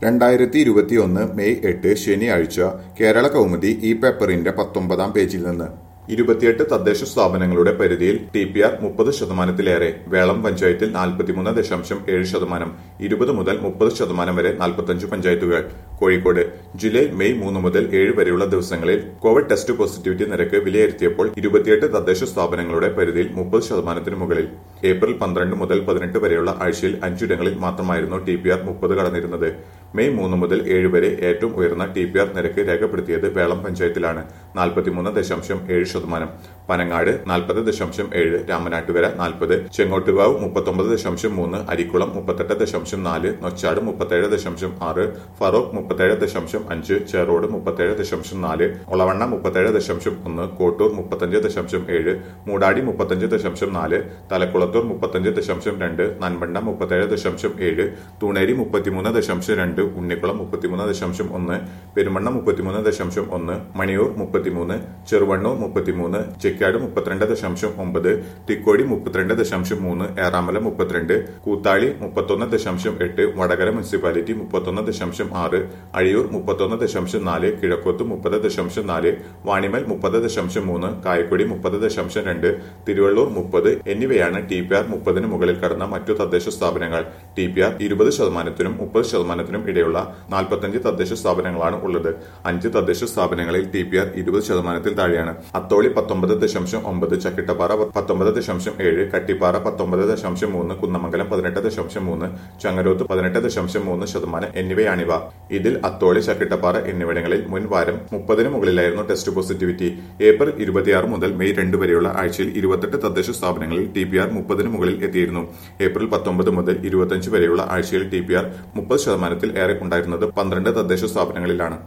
രണ്ടായിരത്തി ഇരുപത്തിയൊന്ന് മെയ് എട്ട് ശനിയാഴ്ച കേരള കൗമുദി ഈ പേപ്പറിന്റെ പത്തൊമ്പതാം പേജിൽ നിന്ന് ഇരുപത്തിയെട്ട് തദ്ദേശ സ്ഥാപനങ്ങളുടെ പരിധിയിൽ ടി പി ആർ മുപ്പത് ശതമാനത്തിലേറെ വേളം പഞ്ചായത്തിൽ നാൽപ്പത്തിമൂന്ന് ദശാംശം ഏഴ് ശതമാനം ഇരുപത് മുതൽ മുപ്പത് ശതമാനം വരെ നാൽപ്പത്തഞ്ച് പഞ്ചായത്തുകൾ കോഴിക്കോട് ജില്ലയിൽ മെയ് മൂന്ന് മുതൽ ഏഴ് വരെയുള്ള ദിവസങ്ങളിൽ കോവിഡ് ടെസ്റ്റ് പോസിറ്റിവിറ്റി നിരക്ക് വിലയിരുത്തിയപ്പോൾ ഇരുപത്തിയെട്ട് തദ്ദേശ സ്ഥാപനങ്ങളുടെ പരിധിയിൽ മുപ്പത് ശതമാനത്തിന് മുകളിൽ ഏപ്രിൽ പന്ത്രണ്ട് മുതൽ പതിനെട്ട് വരെയുള്ള ആഴ്ചയിൽ അഞ്ചിടങ്ങളിൽ മാത്രമായിരുന്നു ടി പി ആർ മുപ്പത് കടന്നിരുന്നത് മെയ് മൂന്ന് മുതൽ ഏഴ് വരെ ഏറ്റവും ഉയർന്ന ടി പി ആർ നിരക്ക് രേഖപ്പെടുത്തിയത് വേളം പഞ്ചായത്തിലാണ് നാൽപ്പത്തിമൂന്ന് ദശാംശം ഏഴ് ശതമാനം പനങ്ങാട് നാൽപ്പത് ദശാംശം ഏഴ് രാമനാട്ടുകര നാൽപ്പത് ചെങ്ങോട്ടുകാവ് മുപ്പത്തൊമ്പത് ദശാംശം മൂന്ന് അരിക്കുളം മുപ്പത്തെട്ട് ദശാംശം നാല് നൊച്ചാട് മുപ്പത്തേഴ് ദശാംശം ആറ് ഫറോക്ക് മുപ്പത്തേഴ് ദശാംശം അഞ്ച് ചെറോട് മുപ്പത്തേഴ് ദശാംശം നാല് ഒളവണ്ണ മുപ്പത്തേഴ് ദശാംശം ഒന്ന് കോട്ടൂർ മുപ്പത്തഞ്ച് ദശാംശം ഏഴ് മൂടാടി മുപ്പത്തഞ്ച് ദശാംശം നാല് തലക്കുളത്തൂർ മുപ്പത്തഞ്ച് ദശാംശം രണ്ട് നൻപണ്ട മുപ്പത്തേഴ് ദശാംശം ഏഴ് തൂണേരി മുപ്പത്തിമൂന്ന് ദശാംശം രണ്ട് ഉണ്ണിക്കുളം മുപ്പത്തിമൂന്ന് ദശാംശം ഒന്ന് പെരുമണ്ണ മുപ്പത്തിമൂന്ന് ദശാംശം ഒന്ന് മണിയൂർ മുപ്പത്തിമൂന്ന് ചെറുവണ്ണൂർ മുപ്പത്തിമൂന്ന് ചെക്കാട് മുപ്പത്തിരണ്ട് ദശാംശം ഒമ്പത് തിക്കോടി മുപ്പത്തിരണ്ട് ദശാംശം മൂന്ന് ഏറാമല മുപ്പത്തിരണ്ട് കൂത്താളി മുപ്പത്തൊന്ന് ദശാംശം എട്ട് വടകര മുനിസിപ്പാലിറ്റി മുപ്പത്തൊന്ന് ദശാംശം ആറ് അഴിയൂർ മുപ്പത്തൊന്ന് ദശാംശം നാല് കിഴക്കോത്ത് മുപ്പത് ദശാംശം നാല് വാണിമൽ മുപ്പത് ദശാംശം മൂന്ന് കായക്കൊടി മുപ്പത് ദശാംശം രണ്ട് തിരുവള്ളൂർ മുപ്പത് എന്നിവയാണ് ടി പി ആർ മുപ്പതിന് മുകളിൽ കടന്ന മറ്റു തദ്ദേശ സ്ഥാപനങ്ങൾ ടി പി ആർ ഇരുപത് ശതമാനത്തിനും മുപ്പത് ശതമാനത്തിനും ഇടയുള്ള നാൽപ്പത്തഞ്ച് തദ്ദേശ സ്ഥാപനങ്ങളാണ് ഉള്ളത് അഞ്ച് തദ്ദേശ സ്ഥാപനങ്ങളിൽ ടി പി ആർ ഇരുപത് ശതമാനത്തിൽ താഴെയാണ് അത്തോളി പത്തൊമ്പത് ദശാംശം ഒമ്പത് ചക്കിട്ടപ്പാറ പത്തൊമ്പത് ദശാംശം ഏഴ് കട്ടിപ്പാറ പത്തൊമ്പത് ദശാംശം മൂന്ന് കുന്നമംഗലം പതിനെട്ട് ദശാംശം മൂന്ന് ചങ്ങരോത്ത് പതിനെട്ട് ദശാംശം മൂന്ന് ശതമാനം എന്നിവയാണിവ ഇതിൽ അത്തോളി ചക്കിട്ടപ്പാറ എന്നിവിടങ്ങളിൽ മുൻ വാരം മുപ്പതിന് മുകളിലായിരുന്നു ടെസ്റ്റ് പോസിറ്റിവിറ്റി ഏപ്രിൽ ഇരുപത്തിയാറ് മുതൽ മെയ് രണ്ട് വരെയുള്ള ആഴ്ചയിൽ ഇരുപത്തെട്ട് തദ്ദേശ സ്ഥാപനങ്ങളിൽ ടി പി ആർ മുപ്പതിന് മുകളിൽ എത്തിയിരുന്നു ഏപ്രിൽ പത്തൊമ്പത് മുതൽ ഇരുപത്തിയഞ്ച് വരെയുള്ള ആഴ്ചയിൽ ടി പി ആർ മുപ്പത് ശതമാനത്തിൽ ഏറെ ഉണ്ടായിരുന്നത് പന്ത്രണ്ട് തദ്ദേശ സ്ഥാപനങ്ങളിലാണ്